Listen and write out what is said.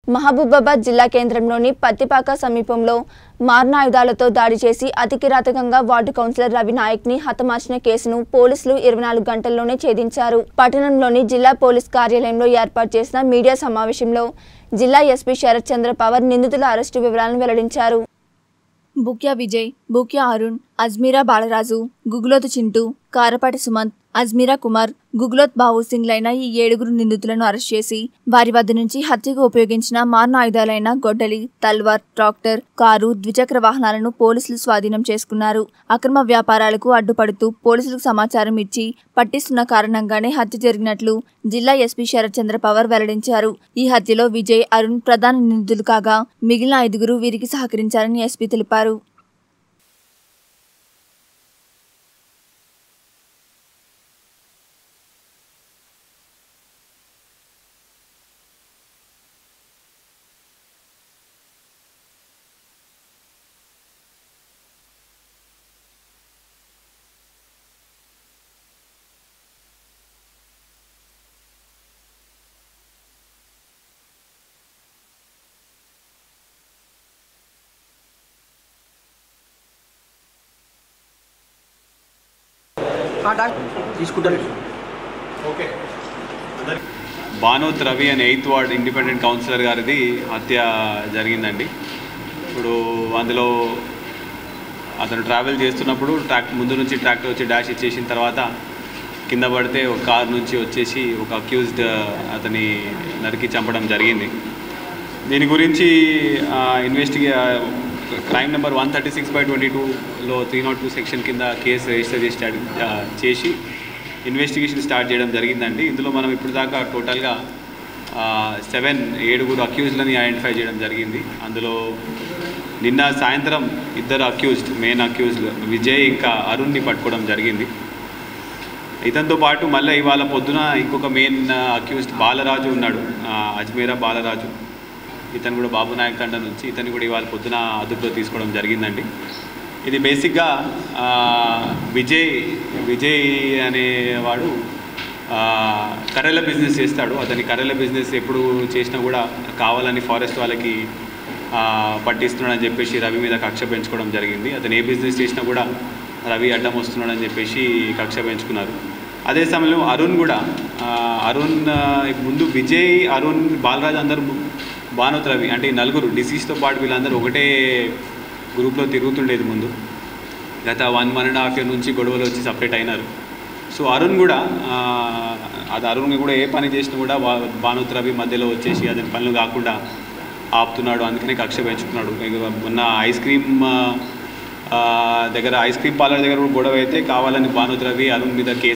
మహబూబాబాద్ జిల్లా కేంద్రంలోని పత్తిపాక సమీపంలో మారణాయుధాలతో దాడి చేసి అతి కిరాతకంగా వార్డు కౌన్సిలర్ రవి నాయక్ ని హతమార్చిన కేసును పోలీసులు ఇరవై నాలుగు గంటల్లోనే ఛేదించారు పట్టణంలోని జిల్లా పోలీస్ కార్యాలయంలో ఏర్పాటు చేసిన మీడియా సమావేశంలో జిల్లా ఎస్పీ శరత్ చంద్ర పవర్ నిందితుల అరెస్టు వివరాలను వెల్లడించారు బుక్యా విజయ్ బుక్యా అరుణ్ అజ్మీరా బాలరాజు గుగులోతు చింటూ కారపాటి సుమంత్ అజ్మీరా కుమార్ గుగులోత్ బాబు సింగ్లైన ఈ ఏడుగురు నిందితులను అరెస్ట్ చేసి వారి వద్ద నుంచి హత్యకు ఉపయోగించిన మారణ ఆయుధాలైన గొడ్డలి తల్వార్ ట్రాక్టర్ కారు ద్విచక్ర వాహనాలను పోలీసులు స్వాధీనం చేసుకున్నారు అక్రమ వ్యాపారాలకు అడ్డుపడుతూ పోలీసులకు సమాచారం ఇచ్చి పట్టిస్తున్న కారణంగానే హత్య జరిగినట్లు జిల్లా ఎస్పీ శరత్ చంద్ర పవర్ వెల్లడించారు ఈ హత్యలో విజయ్ అరుణ్ ప్రధాన నిందితులు కాగా మిగిలిన ఐదుగురు వీరికి సహకరించారని ఎస్పీ తెలిపారు తీసుకుంటాను భానోత్ రవి అనే ఎయిత్ వార్డ్ ఇండిపెండెంట్ కౌన్సిలర్ గారిది హత్య జరిగిందండి ఇప్పుడు అందులో అతను ట్రావెల్ చేస్తున్నప్పుడు ట్రాక్ ముందు నుంచి ట్రాక్టర్ వచ్చి డాష్ ఇచ్చేసిన తర్వాత కింద పడితే ఒక కార్ నుంచి వచ్చేసి ఒక అక్యూజ్డ్ అతని నరికి చంపడం జరిగింది దీని గురించి investigate crime number one thirty six by twenty టూలో త్రీ నాట్ టూ సెక్షన్ కింద కేసు రిజిస్టర్ చేసి స్టార్ట్ ఆ, చేసి ఇన్వెస్టిగేషన్ స్టార్ట్ చేయడం జరిగిందండి ఇందులో మనం ఇప్పుడు దాకా టోటల్గా సెవెన్ ఏడుగురు అక్యూజ్లని ఐడెంటిఫై చేయడం జరిగింది అందులో నిన్న సాయంత్రం ఇద్దరు అక్యూజ్డ్ మెయిన్ అక్యూజ్డ్ విజయ్ ఇంకా అరుణ్ని పట్టుకోవడం జరిగింది ఇతనితో పాటు మళ్ళీ ఇవాళ పొద్దున ఇంకొక మెయిన్ అక్యూజ్డ్ బాలరాజు ఉన్నాడు ఆ, అజ్మీరా బాలరాజు ఇతను కూడా బాబు నాయక్ తండ నుంచి ఇతను కూడా ఇవాళ పొద్దున అదుపులో తీసుకోవడం జరిగిందండి ఇది బేసిక్గా ఆ, విజయ్ విజయ్ అనేవాడు ఆ, కర్రెల బిజినెస్ చేస్తాడు అతని కర్రెల బిజినెస్ ఎప్పుడు చేసినా కూడా కావాలని ఫారెస్ట్ వాళ్ళకి ఆ, పట్టిస్తున్నాడని చెప్పేసి రవి మీద కక్ష పెంచుకోవడం జరిగింది అతను ఏ బిజినెస్ చేసినా కూడా రవి అడ్డం వస్తున్నాడని చెప్పేసి కక్ష పెంచుకున్నారు అదే సమయంలో అరుణ్ కూడా ఆ, అరుణ్ ఆ, ముందు విజయ్ అరుణ్ బాలరాజ్ అందరూ భానుత్ రవి అంటే ఈ నలుగురు డిసీజ్తో పాటు వీళ్ళందరూ ఒకటే గ్రూప్లో తిరుగుతుండేది ముందు గత one one and half year నుంచి గొడవలు వచ్చి సపరేట్ అయినారు సో అరుణ్ కూడా ఆ, అది అరుణ్ కూడా ఏ పని చేసినా కూడా వా- భానుత్ రవి మధ్యలో వచ్చేసి అతని పనులు కాకుండా ఆపుతున్నాడు అందుకనే కక్ష పెంచుకున్నాడు ఇక మొన్న ఐస్ క్రీమ్ ఆ, ఆ, దగ్గర ఐస్ క్రీమ్ పార్లర్ దగ్గర కూడా గొడవ అయితే కావాలని భానుత్ రవి అరుణ్ మీద కేసు